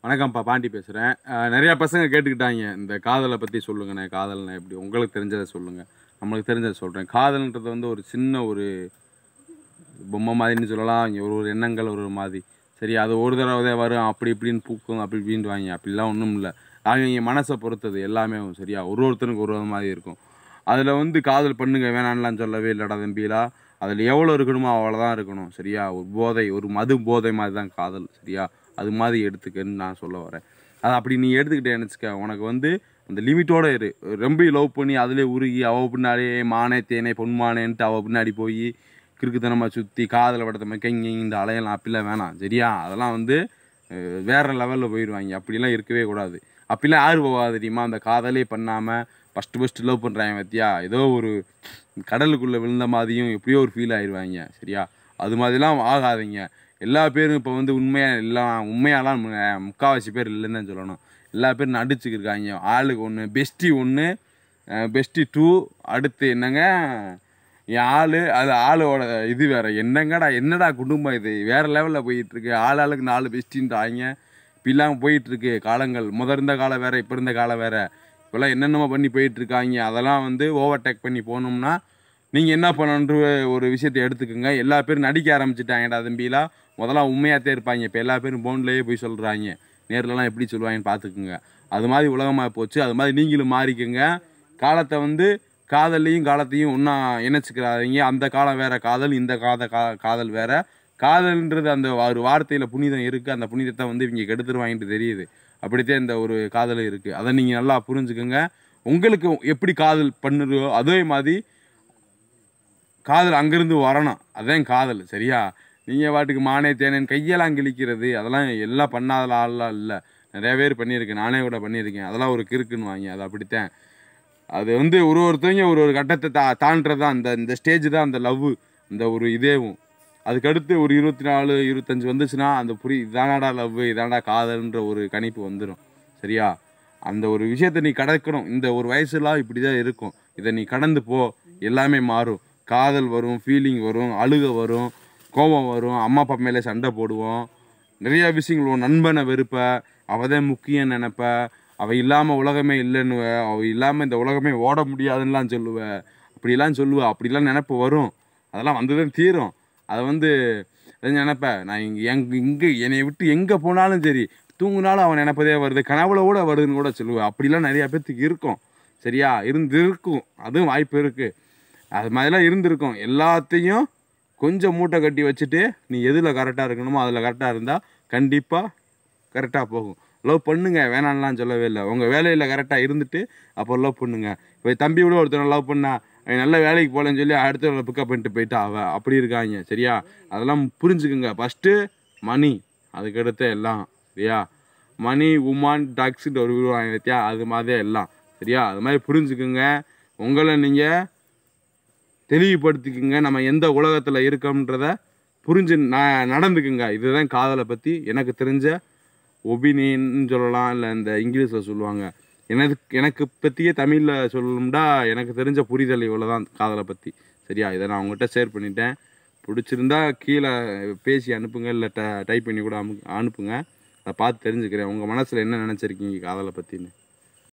வணக்கம்ப்பா பாண்டி பேசுகிறேன் நிறையா பசங்க கேட்டுக்கிட்டாங்க இந்த காதலை பற்றி சொல்லுங்கண்ணே காதல்னா எப்படி உங்களுக்கு தெரிஞ்சதை சொல்லுங்கள் நம்மளுக்கு தெரிஞ்சதை சொல்கிறேன் காதல்ன்றது வந்து ஒரு சின்ன ஒரு பொம்மை மாதிரின்னு சொல்லலாம் இங்க ஒரு ஒரு எண்ணங்கள் ஒரு ஒரு மாதிரி சரி அது ஒரு தடவை வரும் அப்படி இப்படின்னு பூக்கும் அப்படி இப்படின்னு வாங்க அப்படிலாம் ஒன்றும் இல்லை அவங்க மனசை பொறுத்தது எல்லாமே சரியா ஒரு ஒருத்தனுக்கு ஒரு ஒரு மாதிரி இருக்கும் அதில் வந்து காதல் பண்ணுங்க வேணான்லாம் சொல்லவே இல்லைடா தம்பிலா அதில் எவ்வளோ இருக்கணுமோ அவ்வளோதான் இருக்கணும் சரியா ஒரு போதை ஒரு மது போதை மாதிரி தான் காதல் சரியா அது மாதிரி எடுத்துக்கன்னு நான் சொல்ல வரேன் அது அப்படி நீ எடுத்துக்கிட்டே வச்சுக்க உனக்கு வந்து அந்த லிமிட்டோட இரு ரொம்ப லவ் பண்ணி அதிலே உருகி அவ பின்னாலே மானே தேனே பொன்மானேன்ட்டு அவ பின்னாடி போய் கிறுக்குத்தனமாக சுற்றி காதலை படத்தை கங்கி இந்த அலையெல்லாம் அப்படிலாம் வேணாம் சரியா அதெல்லாம் வந்து அஹ், வேற லெவலில் போயிடுவாங்க அப்படிலாம் இருக்கவே கூடாது அப்படிலாம் யார் போவா தெரியுமா அந்த காதலே பண்ணாமல் ஃபஸ்ட்டு ஃபஸ்ட்டு லவ் பண்ணுறாங்க பத்தியா ஏதோ ஒரு கடலுக்குள்ளே விழுந்த மாதிரியும் எப்படியோ ஒரு ஃபீல் ஆயிடுவாங்க சரியா அது மாதிரிலாம் ஆகாதீங்க எல்லா பேரும் இப்போ வந்து உண்மையாக எல்லாம் உண்மையாலாம் மு- முக்காவாசி பேர் இல்லைன்னு தான் சொல்லணும் எல்லா பேரும் நடிச்சுக்கிருக்காங்க ஆளுக்கு ஒன்று பெஸ்டி ஒன்று பெஸ்டி டூ அடுத்து என்னங்க என் ஆளு அது ஆளோட இது வேற என்னங்கடா என்னடா குடும்பம் இது வேற லெவலில் போயிட்டு இருக்கு ஆள் ஆளுக்கு நாலு பெஸ்டின்றாங்க இப்படிலாம் போயிட்டு இருக்கு காலங்கள் முத இருந்த காலம் வேற இப்போ இருந்த காலம் வேற இப்போல்லாம் என்னென்னமோ பண்ணி போயிட்டு இருக்காங்க அதெல்லாம் வந்து ஓவர்டேக் பண்ணி போனோம்னா நீங்கள் என்ன பண்ணணுன்ற ஒரு விஷயத்தை எடுத்துக்கோங்க எல்லா பேரும் நடிக்க ஆரம்பிச்சிட்டாங்கடா தம்பிலாம் முதல்ல உண்மையாகத்தே இருப்பாங்க இப்போ எல்லா பேரும் போன்லேயே போய் சொல்கிறாங்க நேர்லலாம் எப்படி சொல்லுவாங்கன்னு பார்த்துக்குங்க அது மாதிரி உலகமாக போச்சு அது மாதிரி நீங்களும் மாறிக்கங்க காலத்தை வந்து காதல்லையும் காலத்தையும் ஒன்றா இணைச்சிக்கிறாதீங்க அந்த காலம் வேற காதல் இந்த காத கா காதல் வேற காதல்ன்றது அந்த ஒரு வார்த்தையில் புனிதம் இருக்குது அந்த புனிதத்தை வந்து இவங்க கெடுத்துருவாங்கன்ட்டு தெரியுது அப்படித்தான் இந்த ஒரு காதல் இருக்குது அதை நீங்கள் நல்லா புரிஞ்சுக்கோங்க உங்களுக்கு எப்படி காதல் பண்ணுறோ அதே மாதிரி காதல் அங்கேருந்து வரணும் அதான் காதல் சரியா நீங்கள் பாட்டுக்கு மானே தேனேன் கையெல்லாம் கிழிக்கிறது அதெல்லாம் எல்லாம் பண்ணாத ஆள்லாம் இல்லை நிறைய பேர் பண்ணியிருக்கேன் நானே கூட பண்ணியிருக்கேன் அதெல்லாம் ஒரு கிறுக்குன்னு வாங்கி அது அப்படித்தான் அது வந்து ஒரு ஒருத்தவங்க ஒரு ஒரு கட்டத்தை தா தாண்டுறது தான் அந்த இந்த ஸ்டேஜ் தான் அந்த லவ் இந்த ஒரு இதேவும் அதுக்கடுத்து ஒரு இருபத்தி நாலு இருபத்தஞ்சு வந்துச்சுன்னா அந்த புரி இதானடா லவ் இதானடா காதல்ன்ற ஒரு கணிப்பு வந்துடும் சரியா அந்த ஒரு விஷயத்தை நீ கடக்கணும் இந்த ஒரு வயசுலாம் இப்படி தான் இருக்கும் இதை நீ கடந்து போ எல்லாமே மாறும் காதல் வரும் ஃபீலிங் வரும் அழுக வரும் கோபம் வரும் அம்மா அப்பா மேலே சண்டை போடுவோம் நிறைய விஷயங்கள் வரும். நண்பனை வெறுப்ப அவதான் முக்கியம் நினைப்ப அவ இல்லாமல் உலகமே இல்லைன்னுவ அவ இல்லாமல் இந்த உலகமே ஓட முடியாதுன்னுலாம் சொல்லுவ அப்படிலாம் சொல்லுவ அப்படிலாம் நினப்பு வரும் அதெல்லாம் வந்துதான் தீரும் அதை வந்து அது நினைப்பேன் நான் இங்கே எங் இங்கே என்னை விட்டு எங்கே போனாலும் சரி தூங்குனாலும் அவன் நினைப்பதே வருது கனவுல கூட வருதுன்னு கூட சொல்லுவேன் அப்படிலாம் நிறையா பேர்த்துக்கு இருக்கும் சரியா இருந்து இருக்கும் அதுவும் வாய்ப்பு இருக்குது அது மாதிரிலாம் இருந்திருக்கும் எல்லாத்தையும் கொஞ்சம் மூட்டை கட்டி வச்சுட்டு நீ எதில் கரெக்டாக இருக்கணுமோ அதில் கரெக்டாக இருந்தால் கண்டிப்பாக கரெக்டாக போகும் லவ் பண்ணுங்க வேணாம்லாம் சொல்லவே இல்லை உங்கள் வேலையில் கரெக்டாக இருந்துட்டு அப்போ லவ் பண்ணுங்க இப்போ தம்பி கூட ஒருத்தனை லவ் பண்ணா அவன் நல்ல வேலைக்கு போகலன்னு சொல்லி அடுத்த பிக்கப் பண்ணிட்டு போயிட்டா அவ அப்படி இருக்காங்க சரியா அதெல்லாம் புரிஞ்சுக்குங்க ஃபஸ்ட்டு மணி அதுக்கடுத்து எல்லாம் சரியா மணி உமான் டாக்ஸிட்டு ஒரு விடுவாங்க பார்த்தியா அது மாதிரி எல்லாம் சரியா அது மாதிரி புரிஞ்சுக்குங்க உங்களை நீங்கள் தெளிவுபடுத்திக்குங்க நம்ம எந்த உலகத்தில் இருக்கோம்ன்றத புரிஞ்சு ந நடந்துக்குங்க இதுதான் காதலை பற்றி எனக்கு தெரிஞ்ச ஒபினியன்னு சொல்லலாம் இல்லை இந்த இங்கிலீஷில் சொல்லுவாங்க எனக்கு எனக்கு பற்றியே தமிழில் சொல்லணும்டா எனக்கு தெரிஞ்ச புரிதல் இவ்வளோ தான் காதலை பற்றி சரியா இதை நான் உங்கள்கிட்ட ஷேர் பண்ணிட்டேன் பிடிச்சிருந்தா கீழே பேசி அனுப்புங்க இல்லை ட டைப் பண்ணி கூட அனு அனுப்புங்க அதை பார்த்து தெரிஞ்சுக்கிறேன் உங்கள் மனசில் என்ன நினச்சிருக்கீங்க காதலை பற்றின்னு